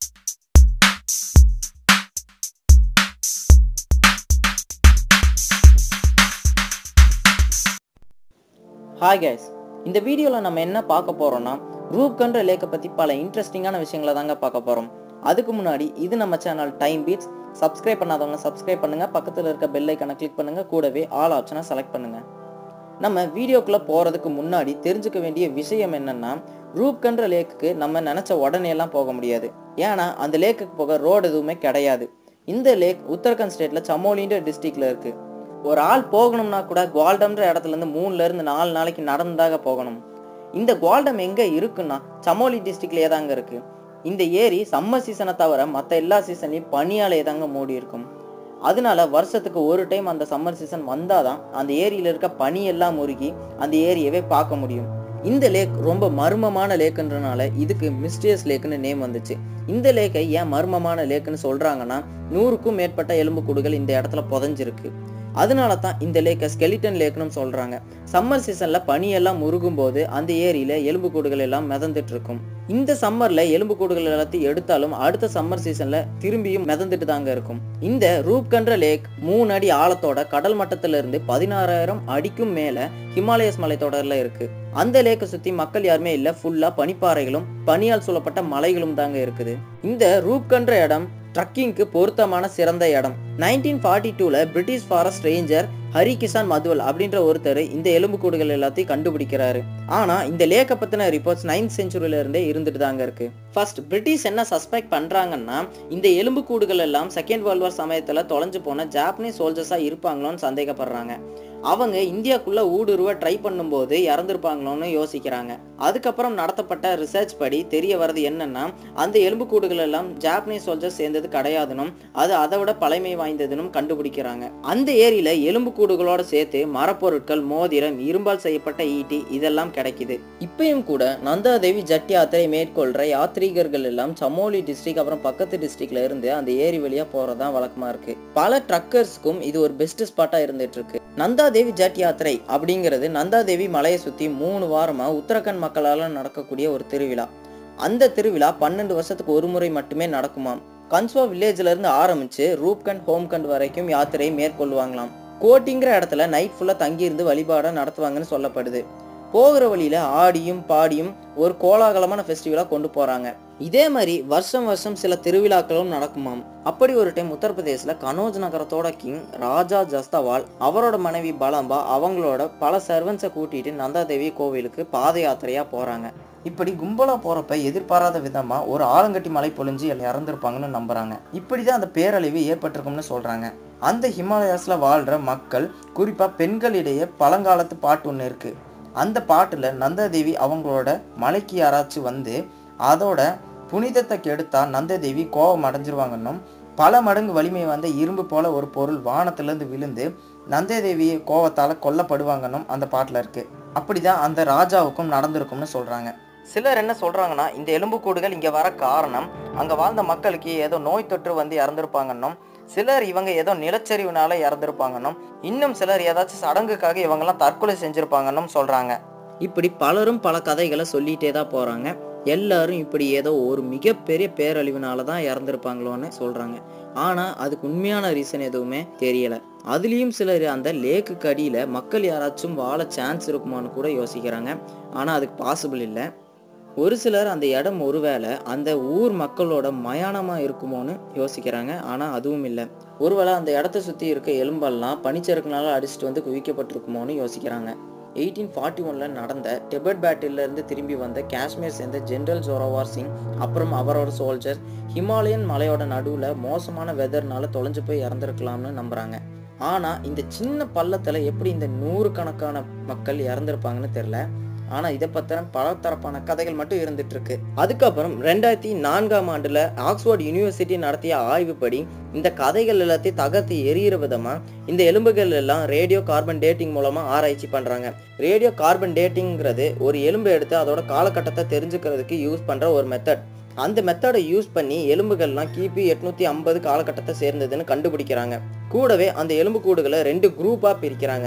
hi guys இந்த வீடியோவில் நம்ம என்ன பார்க்க போகிறோம்னா ரூப்கன்ற லேக்கை பற்றி பல இன்ட்ரெஸ்டிங்கான விஷயங்களை தாங்க பார்க்க போகிறோம் அதுக்கு முன்னாடி இது நம்ம சேனல் டைம் பீட்ஸ் சப்ஸ்கிரைப் பண்ணாதவங்க சப்ஸ்கிரைப் பண்ணுங்க பக்கத்தில் இருக்க பெல் ஐக்கனை கிளிக் பண்ணுங்க கூடவே ஆல் ஆப்ஷனை செலக்ட் பண்ணுங்க நம்ம வீடியோக்குள்ளே போகிறதுக்கு முன்னாடி தெரிஞ்சுக்க வேண்டிய விஷயம் என்னன்னா ரூப்கன்ற லேக்குக்கு நம்ம நினச்ச உடனே எல்லாம் போக முடியாது ஏன்னா அந்த லேக்குக்கு போக ரோடு எதுவுமே கிடையாது இந்த லேக் உத்தரகாண்ட் ஸ்டேட்டில் சமோலின்ற டிஸ்ட்ரிக்ட்ல இருக்குது ஒரு ஆள் போகணும்னா கூட குவால்டம்ன்ற இடத்துல இருந்து மூணுல இருந்து நாலு நாளைக்கு நடந்தாக போகணும் இந்த குவால்டம் எங்க இருக்குன்னா சமோலி டிஸ்ட்ரிக்ட்லயே தாங்க இருக்கு இந்த ஏரி சம்மர் சீசனை தவிர மற்ற எல்லா சீசன்லையும் பனியாலே தாங்க மூடி இருக்கும் அதனால வருஷத்துக்கு ஒரு டைம் அந்த சம்மர் சீசன் வந்தாதான் அந்த ஏரியில இருக்க பனி எல்லாம் முருகி அந்த ஏரியவே பார்க்க முடியும் இந்த லேக் ரொம்ப மர்மமான லேக்குன்றனால இதுக்கு மிஸ்டியஸ் லேக்குன்னு நேம் வந்துச்சு இந்த லேக்கை ஏன் மர்மமான லேக்குன்னு சொல்றாங்கன்னா நூறுக்கும் மேற்பட்ட எலும்புக்கூடுகள் இந்த இடத்துல புதைஞ்சிருக்கு அதனால தான் இந்த லேக்கை ஸ்கெலிட்டன் லேக்னு சொல்றாங்க சம்மர் சீசன்ல பனியெல்லாம் முருகும் போது அந்த ஏரியில எலும்புக்கூடுகள் எல்லாம் மிதந்துட்டு இருக்கும் இந்த சம்மர்ல எலும்புக்கூடுகள் எல்லாத்தையும் எடுத்தாலும் அடுத்த சம்மர் சீசன்ல திரும்பியும் மிதந்துட்டு தாங்க இருக்கும் இந்த ரூப்கன்ற லேக் மூணு அடி ஆழத்தோட கடல் மட்டத்துல இருந்து பதினாறாயிரம் அடிக்கும் மேல ஹிமாலயஸ் மலைத்தொடர்ல இருக்கு அந்த லேக்கை சுத்தி மக்கள் யாருமே இல்ல ஃபுல்லா பனிப்பாறைகளும் பனியால் சூழப்பட்ட மலைகளும் தாங்க இருக்குது இந்த ரூப்கன்ற இடம் ட்ரக்கிங்க்கு பொருத்தமான சிறந்த இடம் நைன்டீன் ஃபார்ட்டி டூல British forest ranger Hari Kishan Madhuwal அப்படின்ற ஒருத்தர் இந்த எலும்புக்கூடுகள் எல்லாத்தையும் கண்டுபிடிக்கிறாரு ஆனா இந்த லேக்கை பத்தின ரிப்போர்ட்ஸ் நைன்த் செஞ்சுரியில இருந்தே இருந்துட்டு தாங்க இருக்கு ஃபர்ஸ்ட் பிரிட்டிஷ் என்ன சஸ்பெக்ட் பண்றாங்கன்னா இந்த எலும்புக்கூடுகள் எல்லாம் செகண்ட் வேர்ல்ட் வார் சமயத்துல தொலைஞ்சு போன ஜாப்பனீஸ் சோல்ஜர்ஸா இருப்பாங்களோன்னு சந்தேகப்படுறாங்க அவங்க இந்தியாக்குள்ள ஊடுருவ ட்ரை பண்ணும்போது இறந்துருப்பாங்களோன்னு யோசிக்கிறாங்க அதுக்கப்புறம் நடத்தப்பட்ட ரிசர்ச் படி தெரிய வர்றது என்னன்னா அந்த எலும்புக்கூடுகள் எல்லாம் ஜாப்பனீஸ் சோல்ஜர்ஸ் சேர்ந்தது கிடையாதுனும் அது அதை விட பழமை வாய்ந்ததுன்னு கண்டுபிடிக்கிறாங்க அந்த ஏரியில எலும்புக்கூடுகளோட சேர்த்து மரப்பொருட்கள் மோதிரம் இரும்பால் செய்யப்பட்ட ஈட்டி இதெல்லாம் கிடைக்குது இப்பயும் கூட நந்தாதேவி ஜட் யாத்திரை மேற்கொள்ற யாத்ரீகர்கள் எல்லாம் சமோலி டிஸ்ட்ரிக்ட் அப்புறம் பக்கத்து டிஸ்ட்ரிக்ட்ல இருந்து அந்த ஏரி வழியா போறதா வழக்கமா இருக்கு பல ட்ரக்கர்ஸ்க்கும் இது ஒரு பெஸ்ட் ஸ்பாட்டா இருந்துட்டு இருக்கு நந்தாதேவி ஜட் யாத்திரை அப்படிங்கிறது நந்தாதேவி மலையை சுத்தி மூணு வாரமா உத்தரகண்ட் மக்களால நடக்கக்கூடிய ஒரு திருவிழா அந்த திருவிழா பன்னெண்டு வருஷத்துக்கு ஒரு முறை மட்டுமே நடக்குமாம் கன்ஸ்வா வில்லேஜ்ல இருந்து ஆரம்பிச்சு ரூப்கண்ட் ஹோம்கண்ட் வரைக்கும் யாத்திரையை மேற்கொள்வாங்களாம் கோட்டிங்கிற இடத்துல நைட் ஃபுல்லா தங்கியிருந்து வழிபாடை நடத்துவாங்கன்னு சொல்லப்படுது போகிற வழியில ஆடியும் பாடியும் ஒரு கோலாகலமான ஃபெஸ்டிவலா கொண்டு போறாங்க இதே மாதிரி வருஷம் வருஷம் சில திருவிழாக்களும் நடக்குமாம் அப்படி ஒரு டைம் உத்தரப்பிரதேசில் கனோஜ் நகரத்தோட கிங் ராஜா ஜஸ்தவால் அவரோட மனைவி பலம்பா அவங்களோட பல சர்வன்ஸை கூட்டிட்டு நந்தாதேவி கோவிலுக்கு பாத யாத்திரையா போறாங்க இப்படி கும்பலா போறப்ப எதிர்பாராத விதமா ஒரு ஆலங்கட்டி மலை பொழிஞ்சு இறந்துருப்பாங்கன்னு நம்புறாங்க இப்படிதான் அந்த பேரழிவு ஏற்பட்டிருக்கும்னு சொல்றாங்க அந்த ஹிமாலயாஸ்ல வாழ்ற மக்கள் குறிப்பா பெண்களிடையே பழங்காலத்து பாட்டு ஒன்று இருக்கு அந்த பாட்டுல நந்தாதேவி அவங்களோட மலைக்கு யாராச்சும் வந்து அதோட புனிதத்தை கெடுத்தா நந்ததேவி கோபம் அடைஞ்சிருவாங்கன்னும் பல மடங்கு வலிமை வந்த இரும்பு போல ஒரு பொருள் வானத்திலிருந்து விழுந்து நந்ததேவி கோவத்தால கொல்லப்படுவாங்கன்னும் அந்த பாட்டில் இருக்கு அப்படிதான் அந்த ராஜாவுக்கும் நடந்திருக்கும்னு சொல்றாங்க சிலர் என்ன சொல்றாங்கன்னா இந்த எலும்புக்கூடுகள் இங்க வர காரணம் அங்க வாழ்ந்த மக்களுக்கு ஏதோ நோய் தொற்று வந்து இறந்துருப்பாங்கன்னும் சிலர் இவங்க ஏதோ நிலச்சரிவுனால இறந்துருப்பாங்கன்னும் இன்னும் சிலர் ஏதாச்சும் சடங்குக்காக இவங்கெல்லாம் தற்கொலை செஞ்சிருப்பாங்கன்னும் சொல்றாங்க இப்படி பலரும் பல கதைகளை சொல்லிட்டே தான் போறாங்க எல்லாரும் இப்படி ஏதோ ஒரு மிகப்பெரிய பேரழிவுனால தான் இறந்துருப்பாங்களோன்னு சொல்றாங்க ஆனா அதுக்கு உண்மையான ரீசன் எதுவுமே தெரியல அதுலேயும் சிலர் அந்த லேக்குக்கு அடியில மக்கள் யாராச்சும் வாழ சான்ஸ் இருக்குமான்னு கூட யோசிக்கிறாங்க ஆனா அதுக்கு பாசிபிள் இல்லை ஒரு சிலர் அந்த இடம் ஒருவேளை அந்த ஊர் மக்களோட மயானமா இருக்குமோன்னு யோசிக்கிறாங்க ஆனா அதுவும் இல்லை ஒருவேளை அந்த இடத்த சுத்தி இருக்க எலும்பெல்லாம் பனிச்சறுக்குனால அடிச்சுட்டு வந்து குவிக்கப்பட்டிருக்குமோன்னு யோசிக்கிறாங்க எயிட்டீன் ஃபார்ட்டி ஒனில் நடந்த டெபட் பேட்டில இருந்து திரும்பி வந்த காஷ்மீர் சேர்ந்த ஜென்ரல் ஜோரோவார் சிங் அப்புறம் அவரோட சோல்ஜர் ஹிமாலயன் மலையோட நடுவில் மோசமான வெதர்னால தொலைஞ்சு போய் இறந்துருக்கலாம்னு நம்புறாங்க ஆனால் இந்த சின்ன பள்ளத்தில் எப்படி இந்த நூறுக்கணக்கான மக்கள் இறந்துருப்பாங்கன்னு தெரில ஆனால் இதை பற்றின பல தரப்பான கதைகள் மட்டும் இருந்துட்டு இருக்கு அதுக்கப்புறம் ரெண்டாயிரத்தி நான்காம் ஆண்டில் ஆக்ஸ்போர்ட் யூனிவர்சிட்டி நடத்திய ஆய்வுப்படி இந்த கதைகள் எல்லாத்தையும் தகர்த்து எரியிற விதமாக இந்த எலும்புகள் எல்லாம் ரேடியோ கார்பன் டேட்டிங் மூலமாக ஆராய்ச்சி பண்ணுறாங்க ரேடியோ கார்பன் டேட்டிங்கிறது ஒரு எலும்பு எடுத்து அதோட காலகட்டத்தை தெரிஞ்சுக்கிறதுக்கு யூஸ் பண்ணுற ஒரு மெத்தட் அந்த மெத்தடை யூஸ் பண்ணி எலும்புகள்லாம் கிபி எட்நூத்தி ஐம்பது காலகட்டத்தை சேர்ந்ததுன்னு கண்டுபிடிக்கிறாங்க கூடவே அந்த எலும்பு கூடுகளை ரெண்டு குரூப்பாக பிரிக்கிறாங்க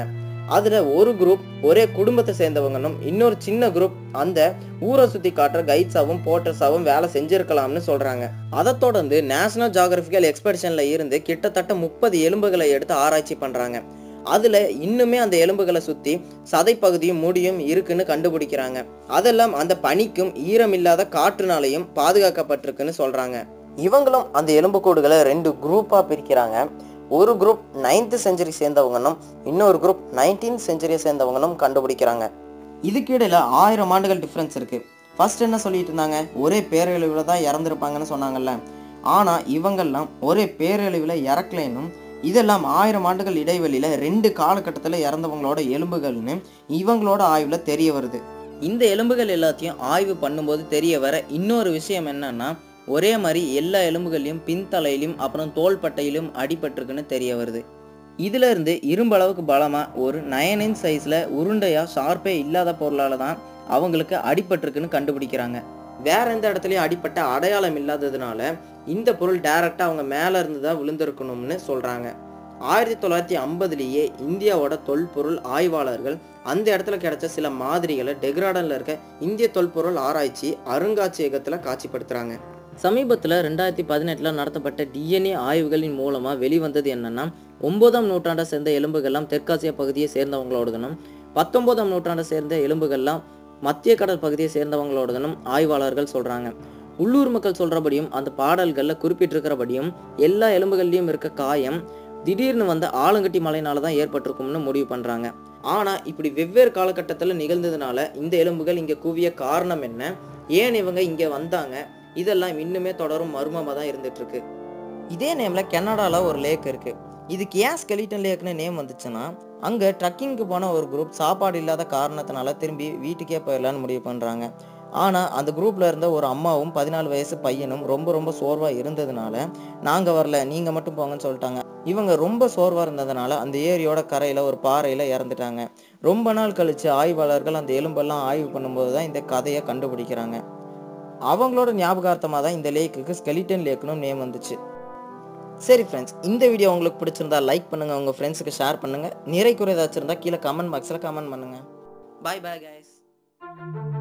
அதுல ஒரு குரூப் ஒரே குடும்பத்தை சேர்ந்தவங்கனும் இன்னொரு சின்ன குரூப் அந்த ஊரை சுத்தி காட்டுற கைட்ஸாவும் போர்ட்டர்ஸாவும் வேலை செஞ்சிருக்கலாம்னு சொல்றாங்க அதை தொடர்ந்து நேஷனல் ஜியாகிரபிக்கல் எக்ஸ்பெடிஷன்ல இருந்து கிட்டத்தட்ட முப்பது எலும்புகளை எடுத்து ஆராய்ச்சி பண்றாங்க அதுல இன்னுமே அந்த எலும்புகளை சுத்தி சதை பகுதியும் முடியும் இருக்குன்னு கண்டுபிடிக்கிறாங்க அதெல்லாம் அந்த பனிக்கும் ஈரமில்லாத காற்றுனாலையும் பாதுகாக்கப்பட்டிருக்குன்னு சொல்றாங்க இவங்களும் அந்த எலும்புக்கூடுகளை ரெண்டு குரூப்பா பிரிக்கிறாங்க ஒரு குரூப் நைன்த் செஞ்சுரி சேர்ந்தவங்கனும் இன்னொரு குரூப் நைன்டீன் செஞ்சுரியை சேர்ந்தவங்கனும் கண்டுபிடிக்கிறாங்க இதுக்கு இடையில ஆயிரம் ஆண்டுகள் டிஃப்ரென்ஸ் இருக்கு ஃபர்ஸ்ட் என்ன சொல்லிட்டு இருந்தாங்க ஒரே பேரழிவில் தான் இறந்துருப்பாங்கன்னு சொன்னாங்கல்ல ஆனா இவங்கெல்லாம் ஒரே பேரழிவில் இறக்கலைன்னும் இதெல்லாம் ஆயிரம் ஆண்டுகள் இடைவெளியில ரெண்டு காலகட்டத்தில் இறந்தவங்களோட எலும்புகள்னு இவங்களோட ஆய்வுல தெரிய வருது இந்த எலும்புகள் எல்லாத்தையும் ஆய்வு பண்ணும்போது தெரிய வர இன்னொரு விஷயம் என்னன்னா ஒரே மாதிரி எல்லா எலும்புகள்லையும் பின்தலையிலும் அப்புறம் தோள்பட்டையிலும் அடிபட்டிருக்குன்னு தெரிய வருது இதுல இருந்து இரும்பு அளவுக்கு பலமா ஒரு நயன் இன்ச் சைஸ்ல உருண்டையா ஷார்ப்பே இல்லாத பொருளால தான் அவங்களுக்கு அடிபட்டிருக்குன்னு கண்டுபிடிக்கிறாங்க வேற எந்த இடத்துலயும் அடிப்பட்ட அடையாளம் இல்லாததுனால இந்த பொருள் டைரக்டா அவங்க மேல இருந்து தான் விழுந்திருக்கணும்னு சொல்றாங்க ஆயிரத்தி தொள்ளாயிரத்தி ஐம்பதுலேயே இந்தியாவோட தொல்பொருள் ஆய்வாளர்கள் அந்த இடத்துல கிடைச்ச சில மாதிரிகளை டெக்ராடன்ல இருக்க இந்திய தொல்பொருள் ஆராய்ச்சி அருங்காட்சியகத்துல காட்சிப்படுத்துறாங்க சமீபத்தில் ரெண்டாயிரத்தி பதினெட்டில் நடத்தப்பட்ட டிஎன்ஏ ஆய்வுகளின் மூலமாக வெளிவந்தது என்னன்னா ஒன்பதாம் நூற்றாண்டை சேர்ந்த எலும்புகள்லாம் தெற்காசிய பகுதியை சேர்ந்தவங்களோடதுனும் பத்தொன்பதாம் நூற்றாண்டை சேர்ந்த எலும்புகள்லாம் மத்திய கடல் பகுதியை சேர்ந்தவங்களோடதுனும் ஆய்வாளர்கள் சொல்கிறாங்க உள்ளூர் மக்கள் சொல்கிறபடியும் அந்த பாடல்களில் குறிப்பிட்டிருக்கிறபடியும் எல்லா எலும்புகள்லையும் இருக்க காயம் திடீர்னு வந்த ஆலங்கட்டி மலைனால தான் ஏற்பட்டிருக்கும்னு முடிவு பண்ணுறாங்க ஆனால் இப்படி வெவ்வேறு காலகட்டத்தில் நிகழ்ந்ததுனால இந்த எலும்புகள் இங்கே குவிய காரணம் என்ன ஏன் இவங்க இங்கே வந்தாங்க இதெல்லாம் இன்னுமே தொடரும் மர்மமாக தான் இருந்துட்டு இருக்கு இதே நேம்ல கனடால ஒரு லேக் இருக்கு இதுக்கு ஏன் ஸ்கெலிட்டன் லேக்னு நேம் வந்துச்சுன்னா அங்க ட்ரக்கிங்க்கு போன ஒரு குரூப் சாப்பாடு இல்லாத காரணத்தினால திரும்பி வீட்டுக்கே போயிடலான்னு முடிவு பண்றாங்க ஆனா அந்த குரூப்ல இருந்த ஒரு அம்மாவும் பதினாலு வயசு பையனும் ரொம்ப ரொம்ப சோர்வா இருந்ததுனால நாங்க வரல நீங்க மட்டும் போங்கன்னு சொல்லிட்டாங்க இவங்க ரொம்ப சோர்வா இருந்ததுனால அந்த ஏரியோட கரையில ஒரு பாறையில இறந்துட்டாங்க ரொம்ப நாள் கழிச்சு ஆய்வாளர்கள் அந்த எலும்பெல்லாம் ஆய்வு பண்ணும்போது தான் இந்த கதையை கண்டுபிடிக்கிறாங்க அவங்களோட ஞாபகார்த்தமாக தான் இந்த லேக்குக்கு ஸ்கெலிட்டன் லேக்குன்னு நேம் வந்துச்சு சரி ஃப்ரெண்ட்ஸ் இந்த வீடியோ உங்களுக்கு பிடிச்சிருந்தா லைக் பண்ணுங்க உங்க ஃப்ரெண்ட்ஸுக்கு ஷேர் பண்ணுங்க நிறை குறை ஏதாச்சும் இருந்தால் கீழே கமெண்ட் பாக்ஸில் கமெண்ட் பண்ணுங்க பாய் பாய் கைஸ்